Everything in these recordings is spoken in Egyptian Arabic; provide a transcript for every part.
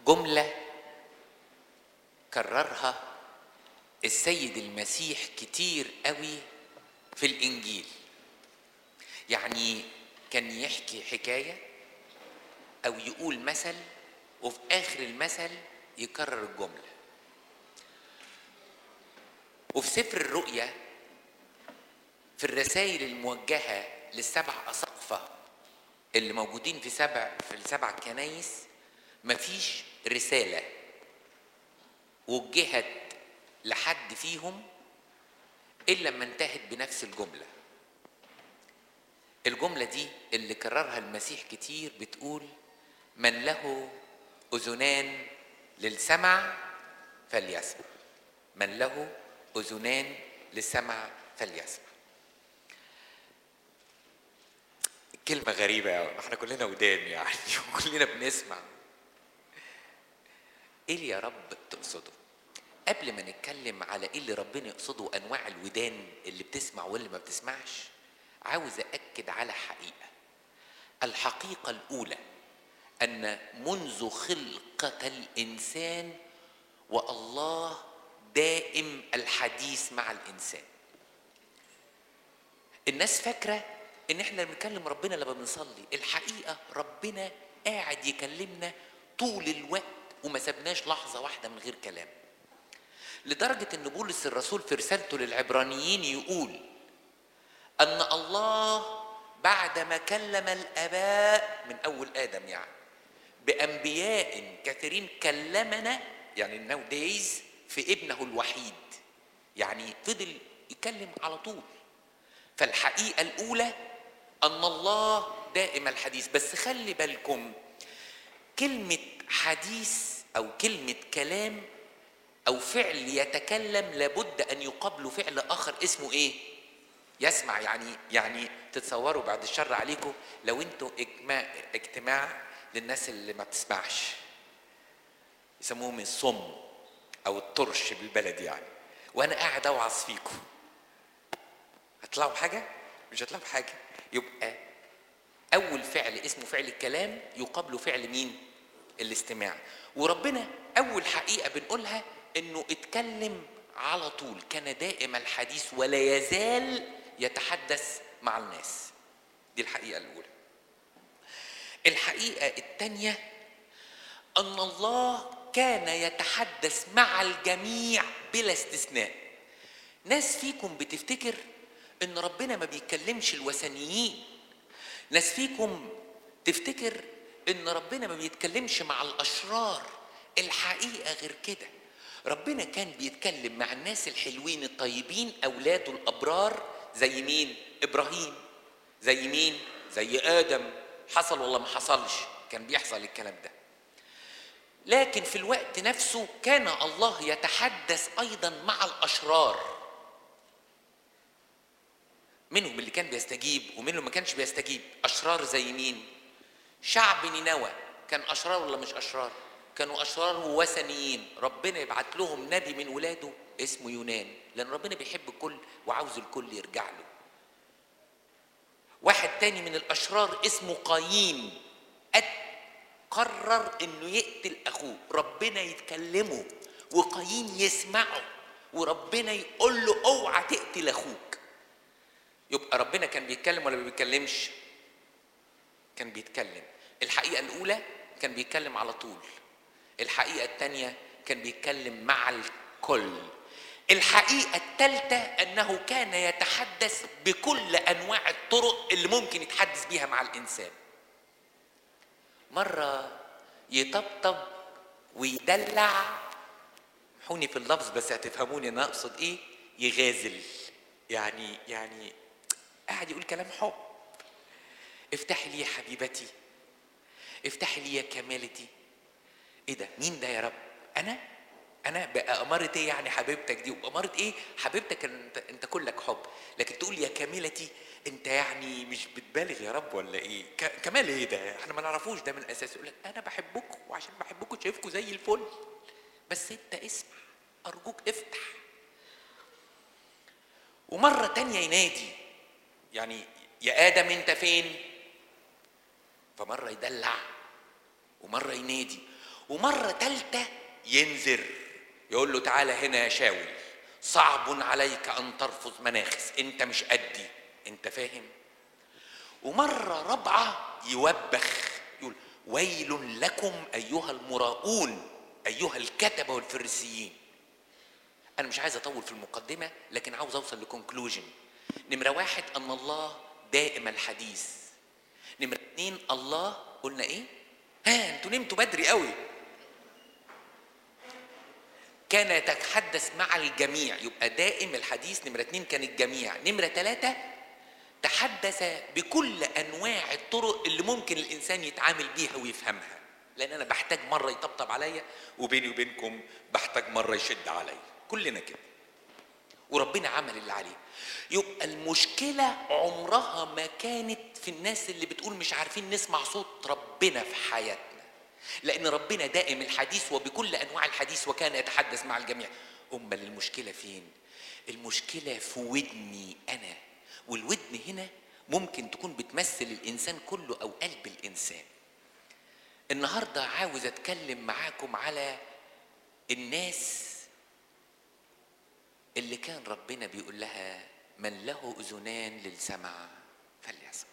جمله كررها السيد المسيح كتير قوي في الانجيل يعني كان يحكي حكايه او يقول مثل وفي اخر المثل يكرر الجمله وفي سفر الرؤيا في الرسائل الموجهه للسبع اساقفه اللي موجودين في سبع في السبع كنايس مفيش رساله وجهت لحد فيهم الا لما انتهت بنفس الجمله الجمله دي اللي كررها المسيح كتير بتقول من له اذنان للسمع فليسمع من له اذنان للسمع فليسمع كلمة غريبة أوي احنا كلنا ودان يعني وكلنا بنسمع ايه اللي يا رب تقصده؟ قبل ما نتكلم على ايه اللي ربنا يقصده انواع الودان اللي بتسمع واللي ما بتسمعش عاوز اكد على حقيقه الحقيقه الاولى ان منذ خلقه الانسان والله دائم الحديث مع الانسان الناس فاكره ان احنا بنكلم ربنا لما بنصلي الحقيقه ربنا قاعد يكلمنا طول الوقت وما سبناش لحظه واحده من غير كلام لدرجة أن بولس الرسول في رسالته للعبرانيين يقول أن الله بعدما كلم الآباء من أول آدم يعني بأنبياء كثيرين كلمنا يعني الناو دايز في ابنه الوحيد يعني فضل يتكلم على طول فالحقيقة الأولى أن الله دائم الحديث بس خلي بالكم كلمة حديث أو كلمة كلام او فعل يتكلم لابد ان يقابله فعل اخر اسمه ايه يسمع يعني يعني تتصوروا بعد الشر عليكم لو انتوا اجتماع اجتماع للناس اللي ما بتسمعش يسموهم الصم او الطرش بالبلد يعني وانا قاعد اوعظ فيكم هتطلعوا حاجه مش هتطلعوا حاجه يبقى اول فعل اسمه فعل الكلام يقابله فعل مين الاستماع وربنا اول حقيقه بنقولها انه اتكلم على طول كان دائم الحديث ولا يزال يتحدث مع الناس دي الحقيقه الاولى الحقيقه الثانيه ان الله كان يتحدث مع الجميع بلا استثناء ناس فيكم بتفتكر ان ربنا ما بيتكلمش الوثنيين ناس فيكم تفتكر ان ربنا ما بيتكلمش مع الاشرار الحقيقه غير كده ربنا كان بيتكلم مع الناس الحلوين الطيبين اولاده الابرار زي مين ابراهيم زي مين زي ادم حصل ولا ما حصلش كان بيحصل الكلام ده لكن في الوقت نفسه كان الله يتحدث ايضا مع الاشرار منهم اللي كان بيستجيب ومنهم ما كانش بيستجيب اشرار زي مين شعب نينوى كان اشرار ولا مش اشرار كانوا اشرار ووثنيين ربنا يبعت لهم نبي من ولاده اسمه يونان لان ربنا بيحب الكل وعاوز الكل يرجع له واحد تاني من الاشرار اسمه قايين قرر انه يقتل اخوه ربنا يتكلمه وقايين يسمعه وربنا يقول له اوعى تقتل اخوك يبقى ربنا كان بيتكلم ولا ما بيتكلمش كان بيتكلم الحقيقه الاولى كان بيتكلم على طول الحقيقه الثانيه كان بيتكلم مع الكل الحقيقه الثالثه انه كان يتحدث بكل انواع الطرق اللي ممكن يتحدث بيها مع الانسان مره يطبطب ويدلع حوني في اللفظ بس هتفهموني انا اقصد ايه يغازل يعني يعني قاعد يقول كلام حب افتحي لي يا حبيبتي افتحي لي يا كمالتي ايه ده مين ده يا رب انا انا بقى اماره ايه يعني حبيبتك دي واماره ايه حبيبتك انت انت كلك حب لكن تقول يا كاملتي انت يعني مش بتبالغ يا رب ولا ايه ك- كمال ايه ده احنا ما نعرفوش ده من الاساس يقول لك انا بحبكم وعشان بحبكم شايفكم زي الفل بس انت اسمع ارجوك افتح ومره تانية ينادي يعني يا ادم انت فين فمره يدلع ومره ينادي ومرة تالتة ينذر يقول له تعالى هنا يا شاول صعب عليك أن ترفض مناخس أنت مش قدي أنت فاهم ومرة رابعة يوبخ يقول ويل لكم أيها المراؤون أيها الكتبة والفريسيين أنا مش عايز أطول في المقدمة لكن عاوز أوصل لكونكلوجن نمرة واحد أن الله دائم الحديث نمرة اتنين الله قلنا إيه؟ ها أنتوا نمتوا بدري قوي كان يتحدث مع الجميع يبقى دائم الحديث نمرة اتنين كان الجميع نمرة ثلاثة تحدث بكل أنواع الطرق اللي ممكن الإنسان يتعامل بيها ويفهمها لأن أنا بحتاج مرة يطبطب عليا وبيني وبينكم بحتاج مرة يشد عليا كلنا كده وربنا عمل اللي عليه يبقى المشكلة عمرها ما كانت في الناس اللي بتقول مش عارفين نسمع صوت ربنا في حياتنا لأن ربنا دائم الحديث وبكل أنواع الحديث وكان يتحدث مع الجميع أمال المشكلة فين؟ المشكلة في ودني أنا والودن هنا ممكن تكون بتمثل الإنسان كله أو قلب الإنسان النهاردة عاوز أتكلم معاكم على الناس اللي كان ربنا بيقول لها من له اذنان للسمع فليسمع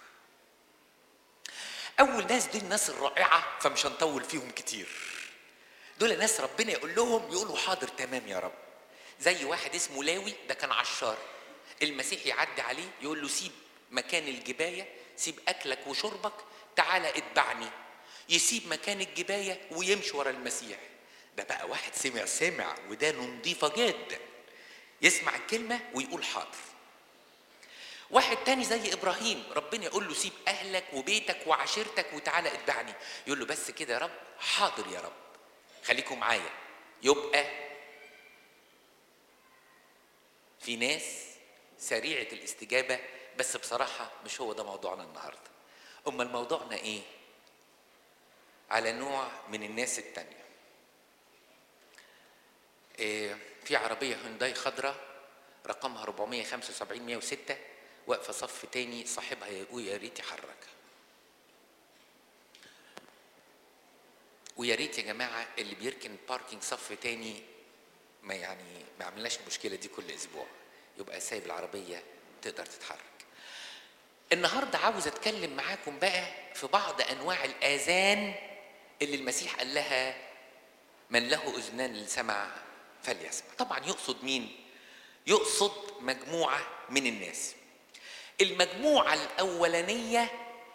اول ناس دول الناس الرائعه فمش هنطول فيهم كتير دول ناس ربنا يقول لهم يقولوا حاضر تمام يا رب زي واحد اسمه لاوي ده كان عشار المسيح يعدي عليه يقول له سيب مكان الجبايه سيب اكلك وشربك تعالى اتبعني يسيب مكان الجبايه ويمشي ورا المسيح ده بقى واحد سمع سمع ودانه نظيفه جدا يسمع الكلمة ويقول حاضر واحد تاني زي إبراهيم ربنا يقول له سيب أهلك وبيتك وعشيرتك وتعالى اتبعني يقول له بس كده يا رب حاضر يا رب خليكم معايا يبقى في ناس سريعة الاستجابة بس بصراحة مش هو ده موضوعنا النهاردة أما موضوعنا إيه على نوع من الناس التانية إيه في عربية هونداي خضراء رقمها 475 106 واقفة صف تاني صاحبها يقول يا ريت يحركها ويا ريت يا جماعة اللي بيركن باركينج صف تاني ما يعني ما عملناش المشكلة دي كل أسبوع يبقى سايب العربية تقدر تتحرك النهاردة عاوز أتكلم معاكم بقى في بعض أنواع الآذان اللي المسيح قال لها من له أذنان للسمع فليسمع طبعا يقصد مين يقصد مجموعة من الناس المجموعة الأولانية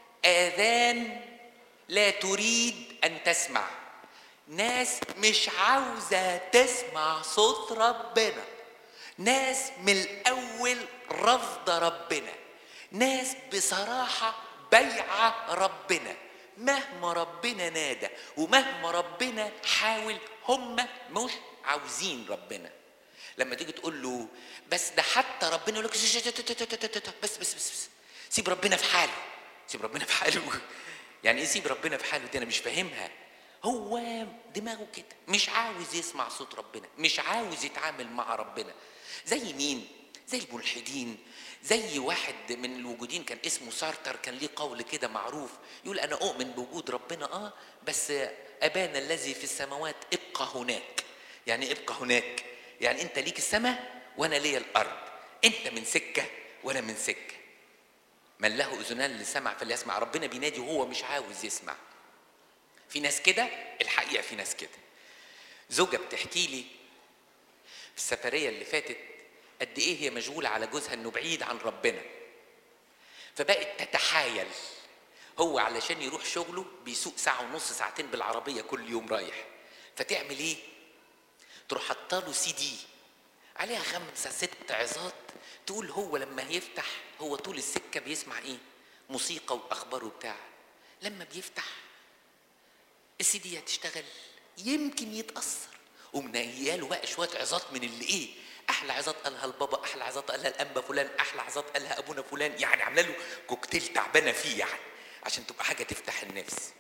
آذان لا تريد أن تسمع ناس مش عاوزة تسمع صوت ربنا ناس من الأول رافضة ربنا ناس بصراحة بيعة ربنا مهما ربنا نادى ومهما ربنا حاول هم مش عاوزين ربنا لما تيجي تقول له بس ده حتى ربنا يقول لك بس بس بس بس سيب ربنا في حاله سيب ربنا في حاله يعني ايه سيب ربنا في حاله دي انا مش فاهمها هو دماغه كده مش عاوز يسمع صوت ربنا مش عاوز يتعامل مع ربنا زي مين زي الملحدين زي واحد من الوجودين كان اسمه سارتر كان ليه قول كده معروف يقول انا اؤمن بوجود ربنا اه بس ابانا الذي في السماوات ابقى هناك يعني ابقى هناك يعني انت ليك السماء وانا ليا الارض انت من سكه وانا من سكه من له اذنان لسمع فليسمع ربنا بينادي وهو مش عاوز يسمع في ناس كده الحقيقه في ناس كده زوجه بتحكي لي في السفريه اللي فاتت قد ايه هي مشغوله على جوزها انه بعيد عن ربنا فبقت تتحايل هو علشان يروح شغله بيسوق ساعه ونص ساعتين بالعربيه كل يوم رايح فتعمل ايه تروح حاطه سي دي عليها خمسة ست عظات تقول هو لما هيفتح هو طول السكة بيسمع ايه موسيقى واخبار وبتاع لما بيفتح السي دي هتشتغل يمكن يتأثر ومنياله بقى شوية عظات من اللي ايه احلى عظات قالها البابا احلى عظات قالها الانبا فلان احلى عظات قالها ابونا فلان يعني عامله له كوكتيل تعبانه فيه يعني عشان تبقى حاجه تفتح النفس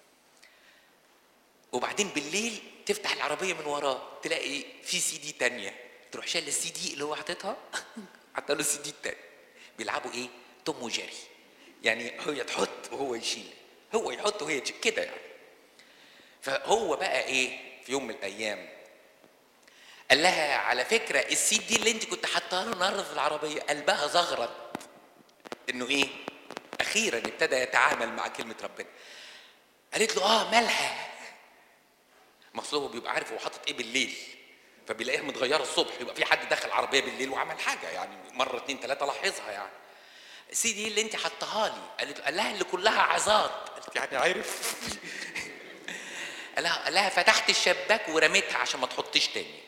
وبعدين بالليل تفتح العربيه من وراه تلاقي في سي دي تانية تروح شايل السي دي اللي هو حاططها حاطه له السي دي التاني بيلعبوا ايه توم وجيري يعني هي تحط وهو يشيل هو يحط وهي تشيل كده يعني فهو بقى ايه في يوم من الايام قال لها على فكره السيد دي اللي انت كنت حاطاها له النهارده في العربيه قلبها زغرت انه ايه اخيرا ابتدى يتعامل مع كلمه ربنا قالت له اه مالها ما أصل هو بيبقى عارف هو حاطط ايه بالليل فبيلاقيها متغيره الصبح يبقى في حد دخل عربيه بالليل وعمل حاجه يعني مره اتنين تلاته لاحظها يعني سيدي اللي انت حطها لي قالت قال لها اللي كلها عظات قالت يعني عارف قال لها قال لها فتحت الشباك ورميتها عشان ما تحطيش تاني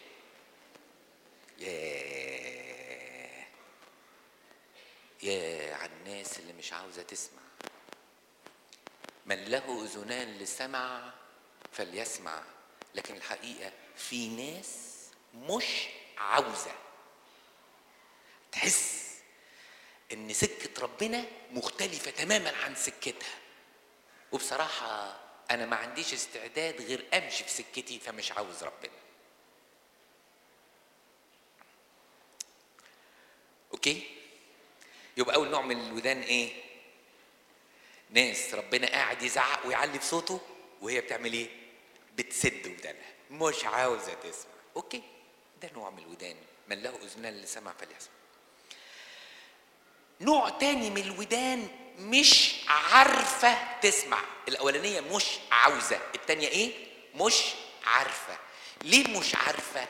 ياه يا على الناس اللي مش عاوزه تسمع من له اذنان للسمع فليسمع لكن الحقيقه في ناس مش عاوزه تحس ان سكه ربنا مختلفه تماما عن سكتها وبصراحه انا ما عنديش استعداد غير امشي في سكتي فمش عاوز ربنا اوكي يبقى اول نوع من الودان ايه ناس ربنا قاعد يزعق ويعلي في صوته وهي بتعمل ايه بتسد ودانها مش عاوزه تسمع اوكي ده نوع من الودان من له اذنان لسمع فليسمع نوع تاني من الودان مش عارفة تسمع الأولانية مش عاوزة التانية إيه؟ مش عارفة ليه مش عارفة؟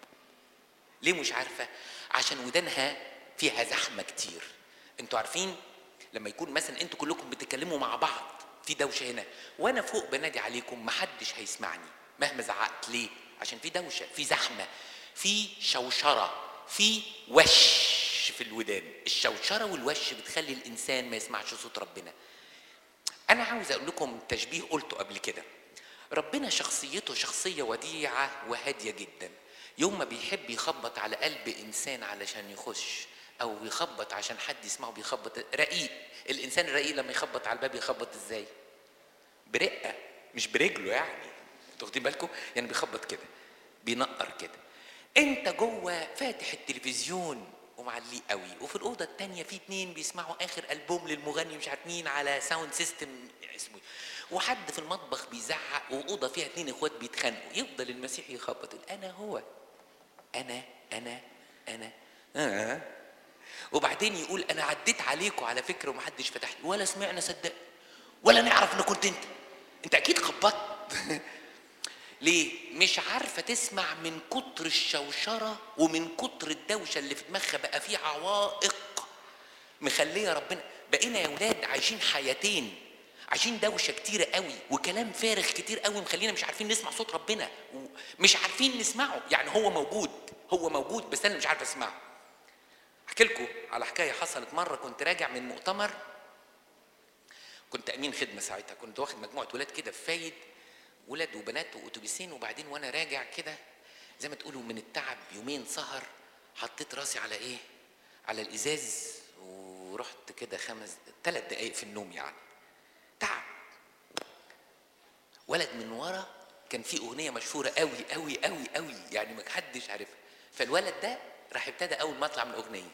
ليه مش عارفة؟ عشان ودانها فيها زحمة كتير انتوا عارفين لما يكون مثلا انتوا كلكم بتتكلموا مع بعض في دوشة هنا وانا فوق بنادي عليكم محدش هيسمعني مهما زعقت ليه؟ عشان في دوشة في زحمة في شوشرة في وش في الودان الشوشره والوش بتخلي الانسان ما يسمعش صوت ربنا انا عاوز اقول لكم تشبيه قلته قبل كده ربنا شخصيته شخصيه وديعه وهاديه جدا يوم ما بيحب يخبط على قلب انسان علشان يخش او يخبط عشان حد يسمعه بيخبط رقيق الانسان الرقيق لما يخبط على الباب يخبط ازاي برقه مش برجله يعني انتوا واخدين بالكم يعني بيخبط كده بينقر كده انت جوه فاتح التلفزيون ومعليه قوي وفي الاوضه الثانيه في اتنين بيسمعوا اخر البوم للمغني مش عارف مين على ساوند سيستم اسمه وحد في المطبخ بيزعق واوضه فيها اتنين اخوات بيتخانقوا يفضل المسيح يخبط يقول انا هو انا انا انا آه. وبعدين يقول انا عديت عليكم على فكره ومحدش فتح لي ولا سمعنا صدق ولا نعرف ان كنت انت انت اكيد خبطت ليه؟ مش عارفة تسمع من كتر الشوشرة ومن كتر الدوشة اللي في دماغها بقى في عوائق مخلية ربنا بقينا يا ولاد عايشين حياتين عايشين دوشة كتيرة قوي وكلام فارغ كتير قوي مخلينا مش عارفين نسمع صوت ربنا ومش عارفين نسمعه يعني هو موجود هو موجود بس أنا مش عارف أسمعه أحكي لكم على حكاية حصلت مرة كنت راجع من مؤتمر كنت أمين خدمة ساعتها كنت واخد مجموعة ولاد كده في فايد ولاد وبنات واتوبيسين وبعدين وانا راجع كده زي ما تقولوا من التعب يومين سهر حطيت راسي على ايه على الازاز ورحت كده خمس ثلاث دقايق في النوم يعني تعب ولد من ورا كان في اغنيه مشهوره قوي قوي قوي قوي يعني ما حدش عارفها فالولد ده راح ابتدى اول ما اطلع من الاغنيه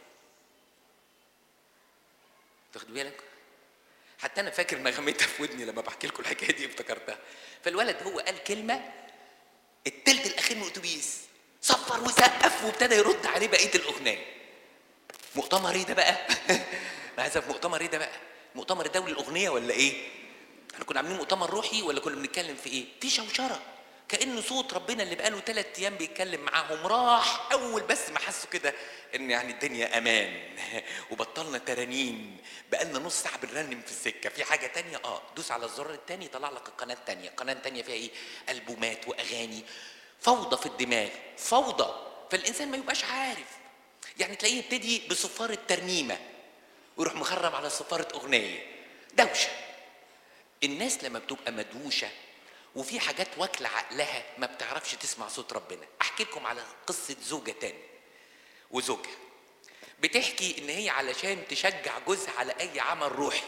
تاخدوا بالك حتى انا فاكر نغمتها في ودني لما بحكي لكم الحكايه دي افتكرتها فالولد هو قال كلمه التلت الاخير من الاتوبيس صفر وسقف وابتدى يرد عليه بقيه الاغنيه مؤتمر ايه ده بقى انا عايز في مؤتمر ايه ده بقى مؤتمر الدولي الاغنيه ولا ايه احنا كنا عاملين مؤتمر روحي ولا كنا بنتكلم في ايه في شوشره كأن صوت ربنا اللي بقاله ثلاث ايام بيتكلم معاهم راح اول بس ما حسوا كده ان يعني الدنيا امان وبطلنا ترانيم بقالنا نص ساعه بنرنم في السكه في حاجه تانية اه دوس على الزرار التاني يطلع لك القناه التانية القناه التانية فيها ايه البومات واغاني فوضى في الدماغ فوضى فالانسان ما يبقاش عارف يعني تلاقيه يبتدي بصفاره ترنيمه ويروح مخرم على صفاره اغنيه دوشه الناس لما بتبقى مدوشه وفي حاجات واكله عقلها ما بتعرفش تسمع صوت ربنا احكي لكم على قصه زوجه تاني وزوجها بتحكي ان هي علشان تشجع جوزها على اي عمل روحي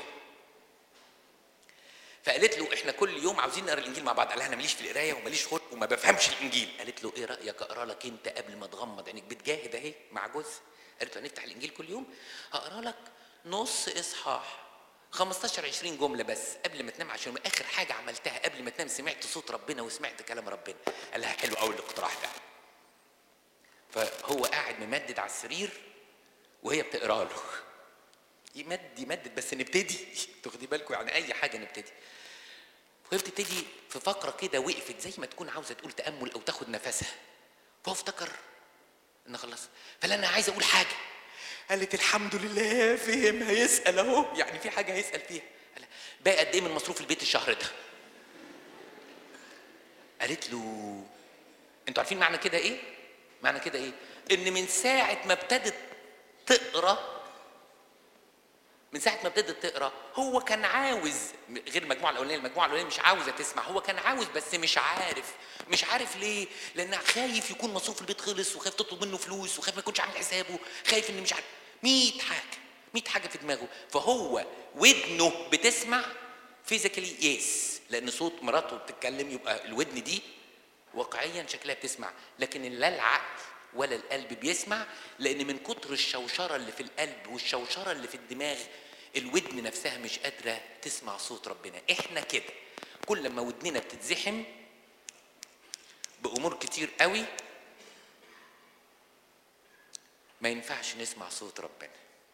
فقالت له احنا كل يوم عاوزين نقرا الانجيل مع بعض قال لها انا ماليش في القرايه وماليش خلق وما بفهمش الانجيل قالت له ايه رايك اقرا لك انت قبل ما تغمض عينيك بتجاهد اهي مع جوزها قالت له هنفتح الانجيل كل يوم هقرا لك نص اصحاح 15 20 جمله بس قبل ما تنام عشان اخر حاجه عملتها قبل ما تنام سمعت صوت ربنا وسمعت كلام ربنا قال لها حلو قوي الاقتراح ده فهو قاعد ممدد على السرير وهي بتقرا له يمد يمدد بس نبتدي تاخدي بالكم يعني اي حاجه نبتدي وهي بتبتدي في فقره كده وقفت زي ما تكون عاوزه تقول تامل او تاخد نفسها فهو افتكر ان خلاص فلا انا عايز اقول حاجه قالت الحمد لله فهم هيسال اهو يعني في حاجه هيسال فيها قال لها، باقي قد ايه من مصروف البيت الشهر ده قالت له انتوا عارفين معنى كده ايه معنى كده ايه ان من ساعه ما ابتدت تقرا من ساعه ما ابتدت تقرا هو كان عاوز غير المجموعه الاولانيه المجموعه الاولانيه مش عاوزه تسمع هو كان عاوز بس مش عارف مش عارف ليه لان خايف يكون مصروف البيت خلص وخايف تطلب منه فلوس وخايف ما يكونش عامل حسابه خايف ان مش عارف 100 حاجه 100 حاجه في دماغه فهو ودنه بتسمع فيزيكالي يس لان صوت مراته بتتكلم يبقى الودن دي واقعيا شكلها بتسمع لكن لا العقل ولا القلب بيسمع لان من كتر الشوشره اللي في القلب والشوشره اللي في الدماغ الودن نفسها مش قادره تسمع صوت ربنا احنا كده كل ما ودننا بتتزحم بامور كتير قوي ما ينفعش نسمع صوت ربنا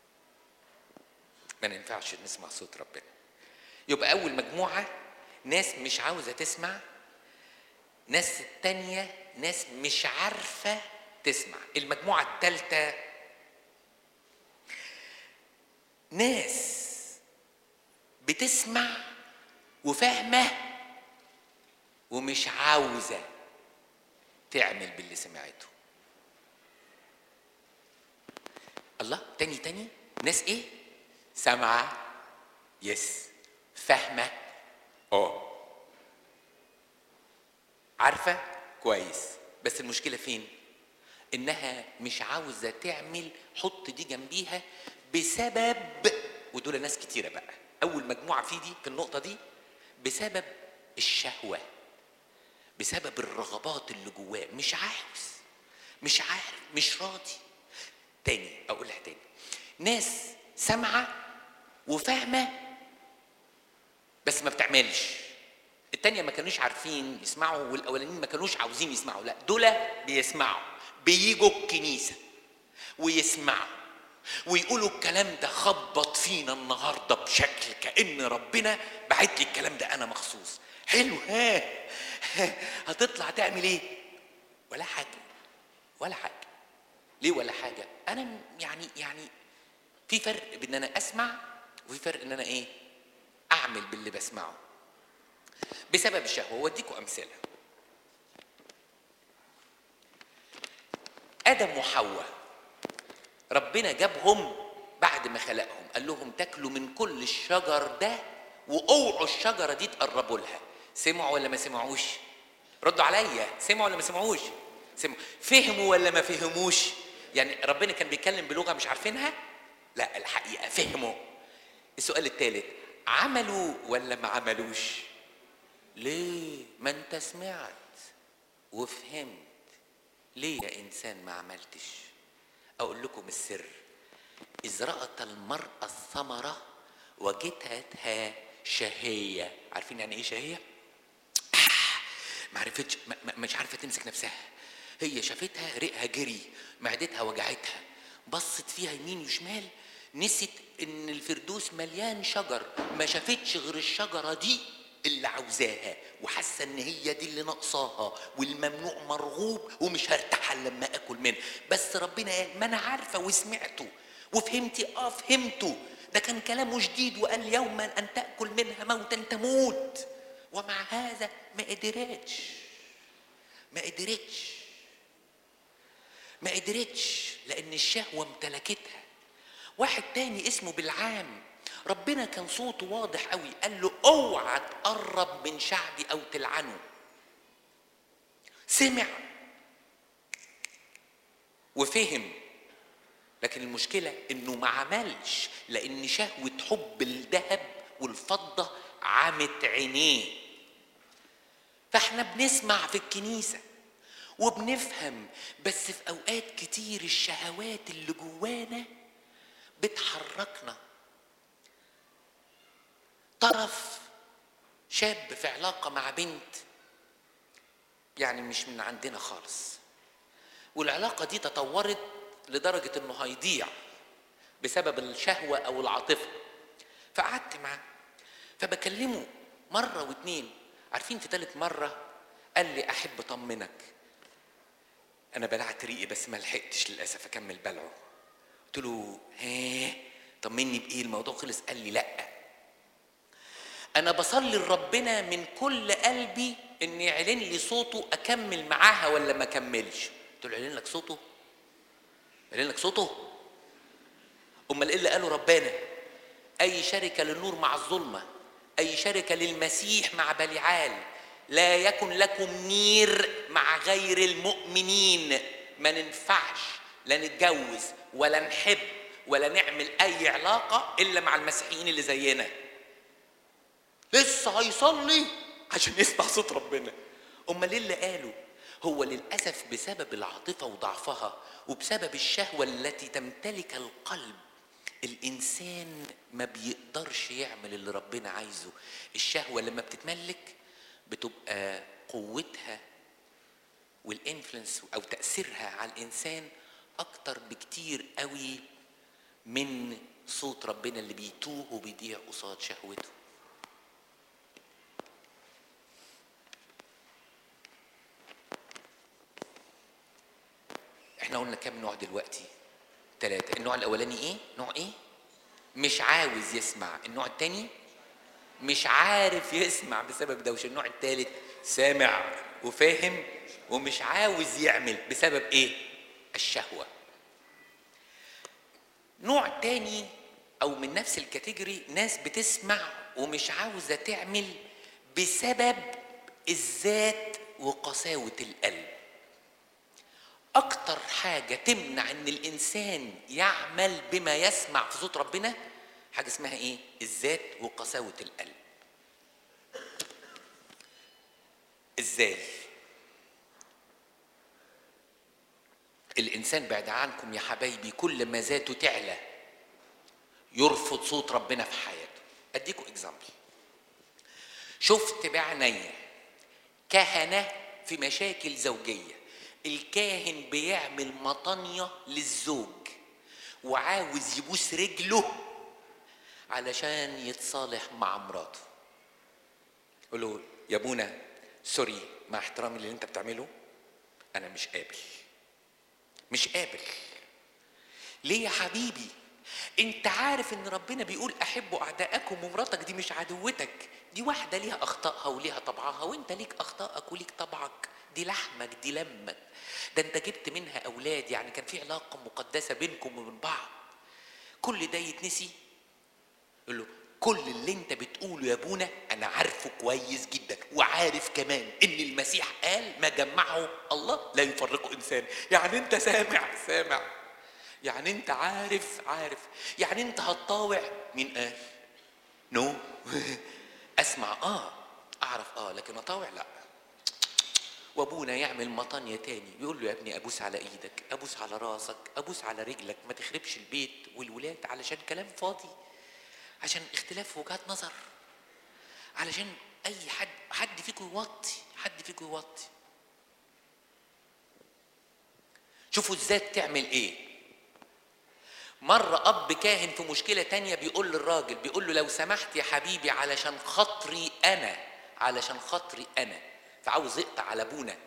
ما ينفعش نسمع صوت ربنا يبقى اول مجموعه ناس مش عاوزه تسمع ناس التانية ناس مش عارفة تسمع المجموعة التالتة ناس بتسمع وفاهمة ومش عاوزة تعمل باللي سمعته الله تاني تاني ناس ايه سامعة يس فاهمة اه عارفه كويس بس المشكله فين انها مش عاوزه تعمل حط دي جنبيها بسبب ودول ناس كتيره بقى اول مجموعه في دي في النقطه دي بسبب الشهوه بسبب الرغبات اللي جواه مش عاوز مش عارف مش راضي تاني اقولها تاني ناس سامعه وفاهمه بس ما بتعملش التانية ما كانوش عارفين يسمعوا والأولانيين ما كانوش عاوزين يسمعوا لا دول بيسمعوا بيجوا الكنيسة ويسمعوا ويقولوا الكلام ده خبط فينا النهاردة بشكل كأن ربنا بعت لي الكلام ده أنا مخصوص حلو ها ها، هتطلع تعمل ايه ولا حاجة ولا حاجة ليه ولا حاجة أنا م- يعني يعني في فرق بين ان انا اسمع وفي فرق ان انا ايه اعمل باللي بسمعه بسبب الشهوه واديكم امثله ادم وحواء ربنا جابهم بعد ما خلقهم قال لهم تاكلوا من كل الشجر ده واوعوا الشجره دي تقربوا لها سمعوا ولا ما سمعوش ردوا عليا سمعوا ولا ما سمعوش سمعوا فهموا ولا ما فهموش يعني ربنا كان بيتكلم بلغه مش عارفينها لا الحقيقه فهموا السؤال الثالث عملوا ولا ما عملوش ليه ما انت سمعت وفهمت ليه يا انسان ما عملتش اقول لكم السر اذ رات المراه الثمره وجدتها شهيه عارفين يعني ايه شهيه ما عرفتش ما- ما- مش عارفه تمسك نفسها هي شافتها ريقها جري معدتها وجعتها بصت فيها يمين وشمال نسيت ان الفردوس مليان شجر ما شافتش غير الشجره دي اللي عاوزاها وحاسه ان هي دي اللي ناقصاها والممنوع مرغوب ومش هرتاح إلا لما اكل منه بس ربنا قال ما انا عارفه وسمعته وفهمتي اه فهمته ده كان كلامه جديد وقال يوما ان تاكل منها موتا تموت ومع هذا ما قدرتش ما قدرتش ما قدرتش لان الشهوه امتلكتها واحد تاني اسمه بالعام ربنا كان صوته واضح قوي قال له اوعى تقرب من شعبي او تلعنه سمع وفهم لكن المشكله انه ما عملش لان شهوه حب الذهب والفضه عمت عينيه فاحنا بنسمع في الكنيسه وبنفهم بس في اوقات كتير الشهوات اللي جوانا بتحركنا طرف شاب في علاقة مع بنت يعني مش من عندنا خالص والعلاقة دي تطورت لدرجة انه هيضيع بسبب الشهوة او العاطفة فقعدت معاه فبكلمه مرة واتنين عارفين في تالت مرة قال لي احب اطمنك انا بلعت ريقي بس ما لحقتش للاسف اكمل بلعه قلت له ها طمني بايه الموضوع خلص قال لي لا انا بصلي لربنا من كل قلبي ان يعلن لي صوته اكمل معاها ولا ما اكملش قلت له يعلن لك صوته يعلن لك صوته امال ايه اللي قاله ربنا اي شركه للنور مع الظلمه اي شركه للمسيح مع بليعال لا يكن لكم نير مع غير المؤمنين ما ننفعش لا نتجوز ولا نحب ولا نعمل اي علاقه الا مع المسيحيين اللي زينا لسه هيصلي عشان يسمع صوت ربنا امال ايه اللي قاله هو للاسف بسبب العاطفه وضعفها وبسبب الشهوه التي تمتلك القلب الانسان ما بيقدرش يعمل اللي ربنا عايزه الشهوه لما بتتملك بتبقى قوتها والانفلونس او تاثيرها على الانسان اكتر بكتير قوي من صوت ربنا اللي بيتوه وبيضيع قصاد شهوته احنا قلنا كام نوع دلوقتي ثلاثة النوع الأولاني إيه؟ نوع إيه؟ مش عاوز يسمع النوع الثاني مش عارف يسمع بسبب دوشة النوع الثالث سامع وفاهم ومش عاوز يعمل بسبب إيه؟ الشهوة نوع تاني أو من نفس الكاتيجوري ناس بتسمع ومش عاوزة تعمل بسبب الذات وقساوة القلب اكتر حاجة تمنع ان الانسان يعمل بما يسمع في صوت ربنا حاجة اسمها ايه الذات وقساوة القلب ازاي الانسان بعد عنكم يا حبايبي كل ما ذاته تعلى يرفض صوت ربنا في حياته اديكم اكزامبل شفت بعينيا كهنة في مشاكل زوجيه الكاهن بيعمل مطانية للزوج وعاوز يبوس رجله علشان يتصالح مع مراته يقول له يا ابونا سوري مع احترامي اللي انت بتعمله انا مش قابل مش قابل ليه يا حبيبي انت عارف ان ربنا بيقول احبوا اعدائكم ومراتك دي مش عدوتك دي واحده ليها اخطائها وليها طبعها وانت ليك اخطائك وليك طبعك دي لحمك دي لمك ده انت جبت منها اولاد يعني كان في علاقه مقدسه بينكم وبين بعض كل ده يتنسي يقول له كل اللي انت بتقوله يا ابونا انا عارفه كويس جدا وعارف كمان ان المسيح قال ما جمعه الله لا يفرقه انسان يعني انت سامع سامع يعني انت عارف عارف يعني انت هتطاوع مين قال نو no. اسمع اه اعرف اه لكن اطاوع لا وابونا يعمل مطانية تاني يقول له يا ابني ابوس على ايدك ابوس على راسك ابوس على رجلك ما تخربش البيت والولاد علشان كلام فاضي عشان اختلاف وجهات نظر علشان اي حد حد فيكم يوطي حد فيكم يوطي شوفوا الذات تعمل ايه مرة أب كاهن في مشكلة تانية بيقول للراجل بيقول له لو سمحت يا حبيبي علشان خاطري أنا علشان خاطري أنا فعاوز يقطع على ابونا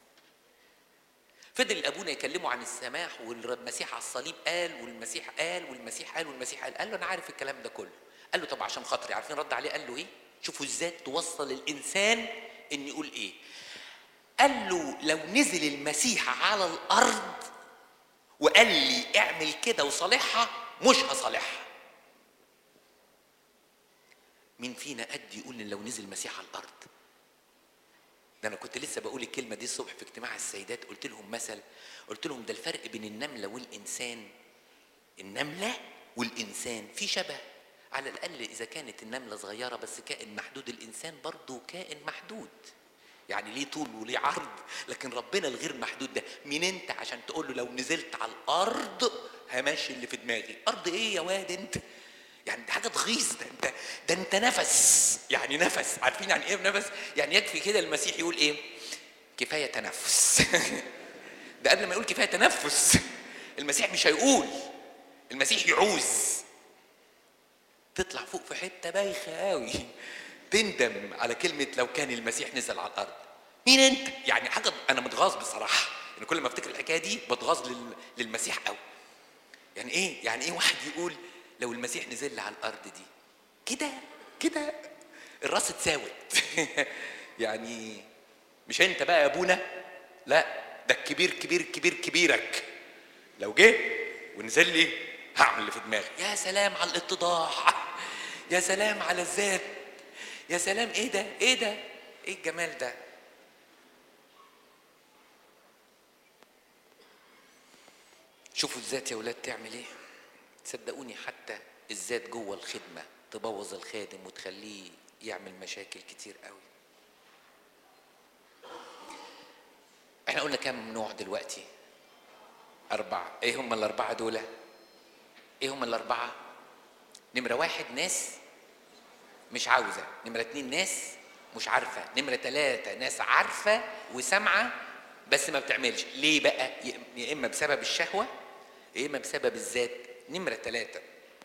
فضل ابونا يكلمه عن السماح والمسيح على الصليب قال والمسيح قال والمسيح قال والمسيح قال قال له انا عارف الكلام ده كله قال له طب عشان خاطري عارفين رد عليه قال له ايه شوفوا ازاي توصل الانسان ان يقول ايه قال له لو نزل المسيح على الارض وقال لي اعمل كده وصالحها مش هصالحها مين فينا قد يقول ان لو نزل المسيح على الارض ده انا كنت لسه بقول الكلمه دي الصبح في اجتماع السيدات قلت لهم مثل قلت لهم ده الفرق بين النمله والانسان النمله والانسان في شبه على الاقل اذا كانت النمله صغيره بس كائن محدود الانسان برضه كائن محدود يعني ليه طول وليه عرض لكن ربنا الغير محدود ده مين انت عشان تقول له لو نزلت على الارض همشي اللي في دماغي ارض ايه يا واد انت يعني ده حاجه تغيظ ده انت ده انت نفس يعني نفس عارفين يعني ايه نفس يعني يكفي كده المسيح يقول ايه كفايه تنفس ده قبل ما يقول كفايه تنفس المسيح مش هيقول المسيح يعوز تطلع فوق في حته بايخه قوي تندم على كلمه لو كان المسيح نزل على الارض مين انت يعني حاجه انا متغاظ بصراحه يعني كل ما افتكر الحكايه دي بتغاظ لل... للمسيح قوي يعني ايه يعني ايه واحد يقول لو المسيح نزل لي على الارض دي كده كده الراس اتساوت يعني مش انت بقى يا ابونا لا ده الكبير كبير كبير كبيرك لو جه ونزل لي هعمل اللي في دماغي يا سلام على الاتضاع يا سلام على الذات يا سلام ايه ده ايه ده ايه الجمال ده شوفوا الذات يا ولاد تعمل ايه صدقوني حتى الذات جوه الخدمة تبوظ الخادم وتخليه يعمل مشاكل كتير قوي احنا قلنا كام نوع دلوقتي أربعة ايه هم الأربعة دول ايه هم الأربعة نمرة واحد ناس مش عاوزة نمرة اتنين ناس مش عارفة نمرة تلاتة ناس عارفة وسامعة بس ما بتعملش ليه بقى يا إما بسبب الشهوة يا إما بسبب الذات نمرة تلاتة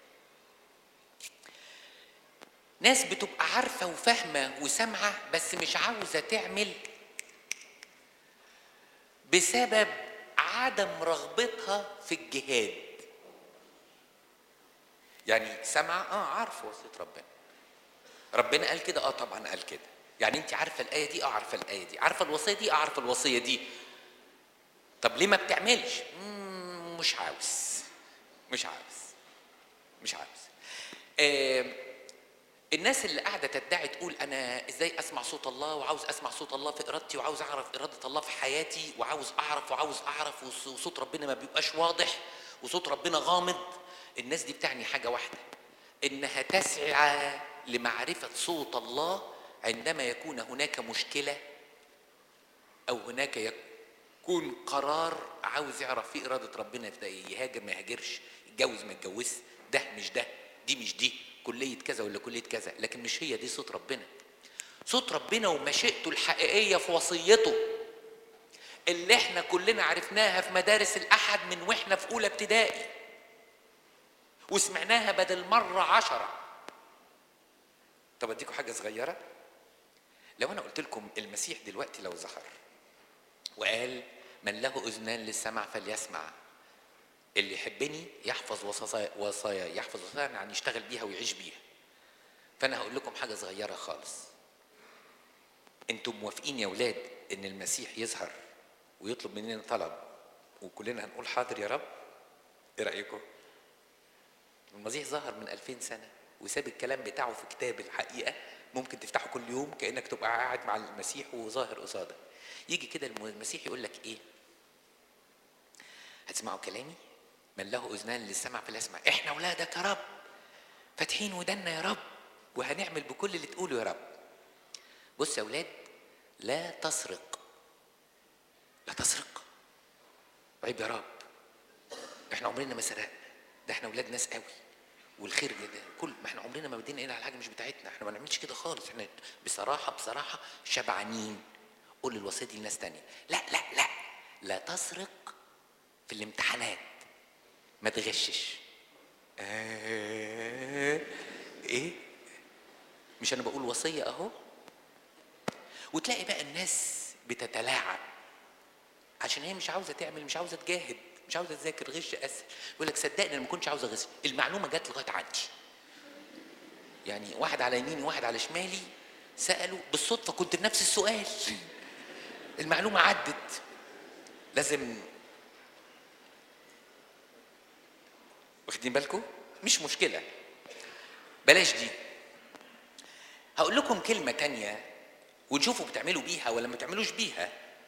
ناس بتبقى عارفة وفاهمة وسامعة بس مش عاوزة تعمل بسبب عدم رغبتها في الجهاد يعني سامعة اه عارفة وصية ربنا ربنا قال كده اه طبعا قال كده يعني انت عارفة الآية دي اه عارفة الآية دي عارفة الوصية دي اه عارفة الوصية دي طب ليه ما بتعملش مم، مش عاوز مش عاوز مش عاوز آه الناس اللي قاعده تدعي تقول انا ازاي اسمع صوت الله وعاوز اسمع صوت الله في ارادتي وعاوز اعرف اراده الله في حياتي وعاوز اعرف وعاوز اعرف وص- وصوت ربنا ما بيبقاش واضح وصوت ربنا غامض الناس دي بتعني حاجه واحده انها تسعى لمعرفه صوت الله عندما يكون هناك مشكله او هناك يكون قرار عاوز يعرف فيه اراده ربنا في ده إيه، يهاجر ما يهاجرش يتجوز ما يتجوزش ده مش ده دي مش دي كليه كذا ولا كليه كذا لكن مش هي دي صوت ربنا صوت ربنا ومشيئته الحقيقيه في وصيته اللي احنا كلنا عرفناها في مدارس الاحد من واحنا في اولى ابتدائي وسمعناها بدل مره عشره طب اديكم حاجه صغيره لو انا قلت لكم المسيح دلوقتي لو ظهر وقال من له اذنان للسمع فليسمع اللي يحبني يحفظ وصايا وصايا يحفظ وصايا يعني يشتغل بيها ويعيش بيها فانا هقول لكم حاجه صغيره خالص انتم موافقين يا ولاد ان المسيح يظهر ويطلب مننا طلب وكلنا هنقول حاضر يا رب ايه رايكم المسيح ظهر من 2000 سنه وساب الكلام بتاعه في كتاب الحقيقه ممكن تفتحه كل يوم كانك تبقى قاعد مع المسيح وظاهر قصادك يجي كده المسيح يقول لك ايه هتسمعوا كلامي من له اذنان للسمع فليسمع احنا اولادك يا رب فاتحين ودنا يا رب وهنعمل بكل اللي تقوله يا رب بص يا اولاد لا تسرق لا تسرق عيب يا رب احنا عمرنا ما سرقنا ده احنا اولاد ناس قوي والخير ده, ده كل ما احنا عمرنا ما بدينا ايدنا على حاجه مش بتاعتنا احنا ما نعملش كده خالص احنا بصراحه بصراحه شبعانين قول الوصيه دي لناس تانية لا لا لا لا تسرق في الامتحانات ما تغشش آه ايه مش انا بقول وصيه اهو وتلاقي بقى الناس بتتلاعب عشان هي مش عاوزه تعمل مش عاوزه تجاهد مش عاوزه تذاكر غش اسهل يقول لك صدقني انا ما كنتش عاوز اغش المعلومه جت لغايه عندي يعني واحد على يميني وواحد على شمالي سالوا بالصدفه كنت بنفس السؤال المعلومه عدت لازم واخدين بالكم مش مشكله بلاش دي هقول لكم كلمه تانية ونشوفوا بتعملوا بيها ولا ما بتعملوش بيها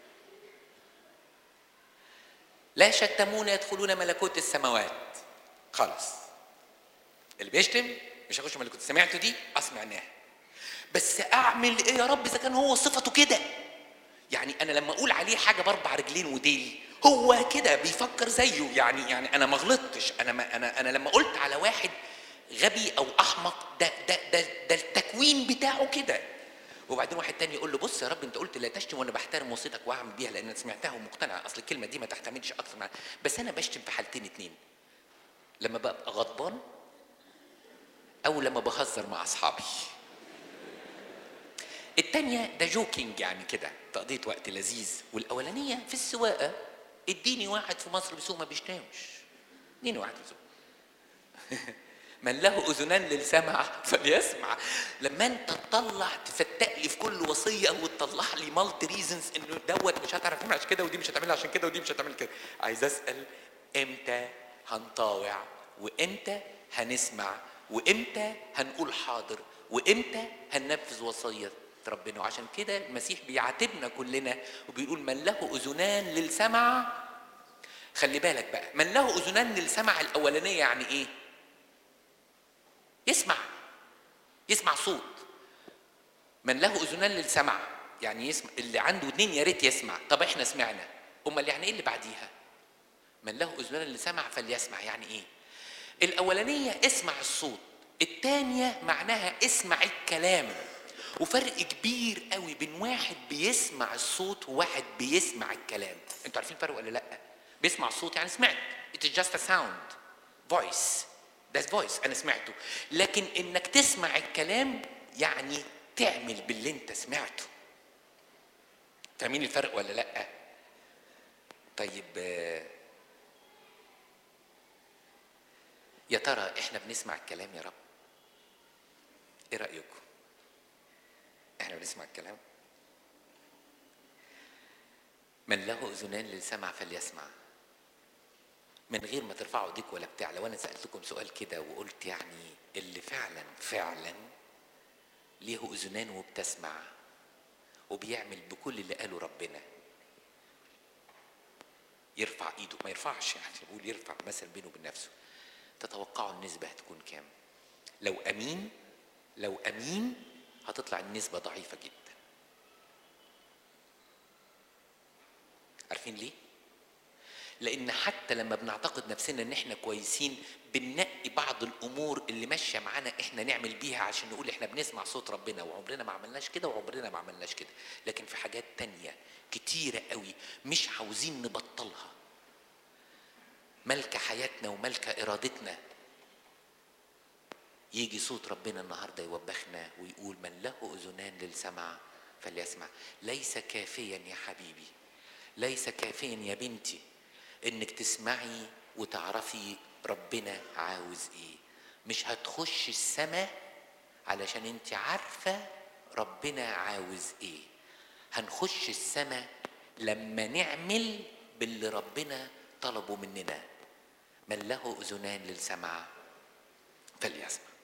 لا شتمون يدخلون ملكوت السماوات خلاص اللي بيشتم مش هيخش ملكوت سمعتوا دي اسمعناها بس اعمل ايه يا رب اذا كان هو صفته كده يعني انا لما اقول عليه حاجه باربع رجلين وديل هو كده بيفكر زيه يعني يعني انا ما غلطتش انا ما انا انا لما قلت على واحد غبي او احمق ده ده ده ده التكوين بتاعه كده وبعدين واحد تاني يقول له بص يا رب انت قلت لا تشتم وانا بحترم وصيتك واعمل بيها لان انا سمعتها ومقتنع اصل الكلمه دي ما تحتملش اكثر من بس انا بشتم في حالتين اتنين لما ببقى غضبان او لما بهزر مع اصحابي التانية ده جوكينج يعني كده تقضية وقت لذيذ والأولانية في السواقة اديني واحد في مصر بيسوق ما بيشتمش اديني واحد بيسوق من له اذنان للسمع فليسمع لما انت تطلع تفتق لي في كل وصيه وتطلع لي مالتي ريزنز انه دوت مش هتعرف تعمل عشان كده ودي مش هتعملها عشان كده ودي مش هتعمل كده عايز اسال امتى هنطاوع وامتى هنسمع وامتى هنقول حاضر وامتى هننفذ وصيه ربنا وعشان كده المسيح بيعاتبنا كلنا وبيقول من له اذنان للسمع خلي بالك بقى من له اذنان للسمع الاولانيه يعني ايه يسمع يسمع صوت من له اذنان للسمع يعني يسمع اللي عنده اتنين يا ريت يسمع طب احنا سمعنا امال يعني ايه اللي بعديها من له اذنان للسمع فليسمع يعني ايه الاولانيه اسمع الصوت الثانيه معناها اسمع الكلام وفرق كبير قوي بين واحد بيسمع الصوت وواحد بيسمع الكلام انتوا عارفين الفرق ولا لا بيسمع الصوت يعني سمعت it is just a sound voice ده فويس انا سمعته لكن انك تسمع الكلام يعني تعمل باللي انت سمعته فاهمين الفرق ولا لا طيب يا ترى احنا بنسمع الكلام يا رب ايه رايكم احنا بنسمع الكلام من له اذنان للسمع فليسمع من غير ما ترفعوا ايديك ولا بتاع لو انا سالتكم سؤال كده وقلت يعني اللي فعلا فعلا ليه اذنان وبتسمع وبيعمل بكل اللي قاله ربنا يرفع ايده ما يرفعش يعني يقول يرفع مثل بينه وبين نفسه تتوقعوا النسبة هتكون كام لو أمين لو أمين هتطلع النسبة ضعيفة جدا عارفين ليه؟ لان حتى لما بنعتقد نفسنا ان احنا كويسين بننقي بعض الامور اللي ماشيه معانا احنا نعمل بيها عشان نقول احنا بنسمع صوت ربنا وعمرنا ما عملناش كده وعمرنا ما عملناش كده لكن في حاجات تانية كتيرة قوي مش عاوزين نبطلها ملكة حياتنا وملكة ارادتنا يجي صوت ربنا النهارده يوبخنا ويقول من له اذنان للسمع فليسمع ليس كافيا يا حبيبي ليس كافيا يا بنتي انك تسمعي وتعرفي ربنا عاوز ايه مش هتخش السماء علشان انت عارفه ربنا عاوز ايه هنخش السماء لما نعمل باللي ربنا طلبه مننا من له اذنان للسمع فليسمع